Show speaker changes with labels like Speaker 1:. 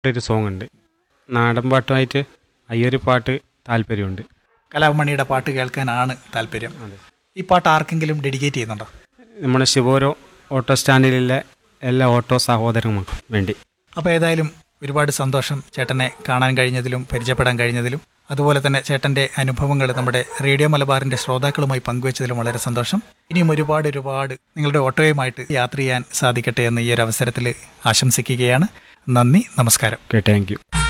Speaker 1: ഒരു സോങ് ഉണ്ട് നാടൻ പാട്ടുമായിട്ട് അയ്യൊരു പാട്ട് താല്പര്യമുണ്ട്
Speaker 2: കലാഭമണിയുടെ പാട്ട് കേൾക്കാനാണ് താല്പര്യം ഈ പാട്ട് ആർക്കെങ്കിലും ഡെഡിക്കേറ്റ് ചെയ്യുന്നുണ്ടോ
Speaker 1: നമ്മുടെ ശിവോരോ ഓട്ടോ സ്റ്റാൻഡിലുള്ള എല്ലാ ഓട്ടോ സഹോദരങ്ങൾക്കും വേണ്ടി
Speaker 2: അപ്പോൾ ഏതായാലും ഒരുപാട് സന്തോഷം ചേട്ടനെ കാണാൻ കഴിഞ്ഞതിലും പരിചയപ്പെടാൻ കഴിഞ്ഞതിലും അതുപോലെ തന്നെ ചേട്ടൻ്റെ അനുഭവങ്ങൾ നമ്മുടെ റേഡിയോ മലബാറിൻ്റെ ശ്രോതാക്കളുമായി പങ്കുവച്ചതിലും വളരെ സന്തോഷം ഇനിയും ഒരുപാട് ഒരുപാട് നിങ്ങളുടെ ഓട്ടോയുമായിട്ട് യാത്ര ചെയ്യാൻ സാധിക്കട്ടെ എന്ന് ഈ ഒരു അവസരത്തിൽ ആശംസിക്കുകയാണ് നന്ദി നമസ്കാരം
Speaker 1: ഓക്കെ താങ്ക് യു